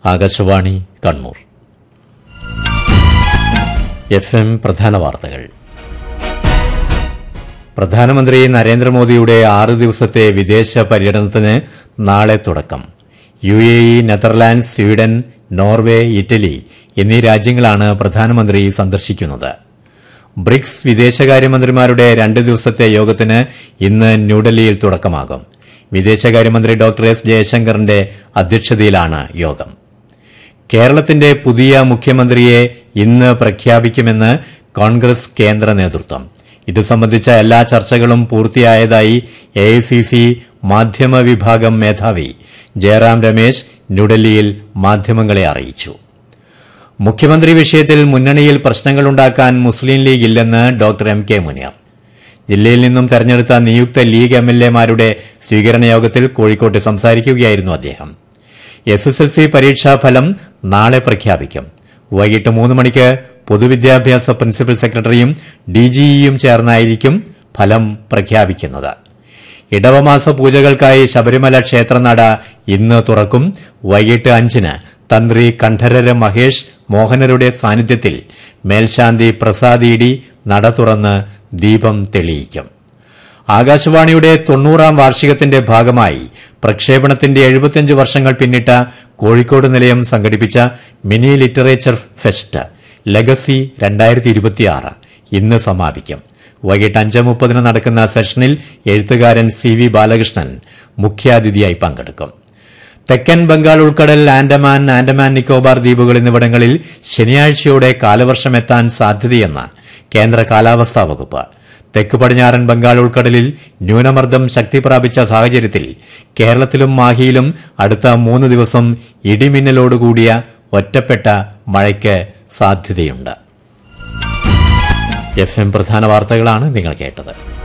Akashvani Kannur F M പ്രധാന വാർത്തകൾ പ്രധാനമന്ത്രി നരേന്ദ്രമോദിയുടെ ആറ് ദിവസത്തെ വിദേശ പര്യടനത്തിന് നാളെ തുടക്കം U A E Netherlands Sweden Norway Italy എന്നീ രാജ്യങ്ങളാണ് പ്രധാനമന്ത്രി സന്ദർശിക്കുന്നത് ബ്രിക്സ് വിദേശകാര്യമന്ത്രിമാരുടെ രണ്ട് ദിവസത്തെ യോഗത്തിന് ഇന്ന് ന്യൂഡൽഹിയിൽ തുടക്കമാകും വിദേശകാര്യമന്ത്രി ഡോക്ടർ എസ് ജയശങ്കറിന്റെ അധ്യക്ഷതയിലാണ് യോഗം കേരളത്തിന്റെ പുതിയ മുഖ്യമന്ത്രിയെ ഇന്ന് പ്രഖ്യാപിക്കുമെന്ന് കോൺഗ്രസ് കേന്ദ്ര നേതൃത്വം ഇത് സംബന്ധിച്ച എല്ലാ ചർച്ചകളും പൂർത്തിയായതായി എഐസിസി മാധ്യമ വിഭാഗം മേധാവി ജയറാം രമേശ് ന്യൂഡൽഹിയിൽ മാധ്യമങ്ങളെ അറിയിച്ചു മുഖ്യമന്ത്രി വിഷയത്തിൽ മുന്നണിയിൽ പ്രശ്നങ്ങളുണ്ടാക്കാൻ മുസ്ലിം ലീഗ് ഇല്ലെന്ന് ഡോക്ടർ എം കെ മുനിയർ ജില്ലയിൽ നിന്നും തെരഞ്ഞെടുത്ത നിയുക്ത ലീഗ് എം എൽ എമാരുടെ സ്വീകരണ യോഗത്തിൽ കോഴിക്കോട്ട് സംസാരിക്കുകയായിരുന്നു അദ്ദേഹം എസ് എസ് എൽ സി പരീക്ഷാഫലം നാളെ പ്രഖ്യാപിക്കും വൈകിട്ട് മൂന്ന് മണിക്ക് പൊതുവിദ്യാഭ്യാസ പ്രിൻസിപ്പൽ സെക്രട്ടറിയും ഡിജിഇയും ചേർന്നായിരിക്കും ഫലം പ്രഖ്യാപിക്കുന്നത് ഇടവമാസ പൂജകൾക്കായി ശബരിമല ക്ഷേത്രനട ഇന്ന് തുറക്കും വൈകിട്ട് അഞ്ചിന് തന്ത്രി കണ്ഠരര് മഹേഷ് മോഹനരുടെ സാന്നിധ്യത്തിൽ മേൽശാന്തി പ്രസാദ് ഇ ഡി നട തുറന്ന് ദീപം തെളിയിക്കും ആകാശവാണിയുടെ തൊണ്ണൂറാം വാർഷികത്തിന്റെ ഭാഗമായി പ്രക്ഷേപണത്തിന്റെ എഴുപത്തിയഞ്ച് വർഷങ്ങൾ പിന്നിട്ട കോഴിക്കോട് നിലയം സംഘടിപ്പിച്ച മിനി ലിറ്ററേച്ചർ ഫെസ്റ്റ് ലെഗസി രണ്ടായിരത്തി ഇരുപത്തിയാറ് ഇന്ന് സമാപിക്കും വൈകിട്ട് അഞ്ച് മുപ്പതിന് നടക്കുന്ന സെഷനിൽ എഴുത്തുകാരൻ സി വി ബാലകൃഷ്ണൻ മുഖ്യാതിഥിയായി പങ്കെടുക്കും തെക്കൻ ബംഗാൾ ഉൾക്കടൽ ആൻഡമാൻ ആൻഡമാൻ നിക്കോബാർ ദ്വീപുകൾ എന്നിവിടങ്ങളിൽ ശനിയാഴ്ചയോടെ കാലവർഷമെത്താൻ സാധ്യതയെന്ന് കേന്ദ്ര കാലാവസ്ഥാ വകുപ്പ് തെക്ക് പടിഞ്ഞാറൻ ബംഗാൾ ഉൾക്കടലിൽ ന്യൂനമർദ്ദം ശക്തി പ്രാപിച്ച സാഹചര്യത്തിൽ കേരളത്തിലും മാഹിയിലും അടുത്ത മൂന്ന് ദിവസം ഇടിമിന്നലോടുകൂടിയ ഒറ്റപ്പെട്ട മഴയ്ക്ക് സാധ്യതയുണ്ട് എഫ് എം പ്രധാന വാർത്തകളാണ് നിങ്ങൾ കേട്ടത്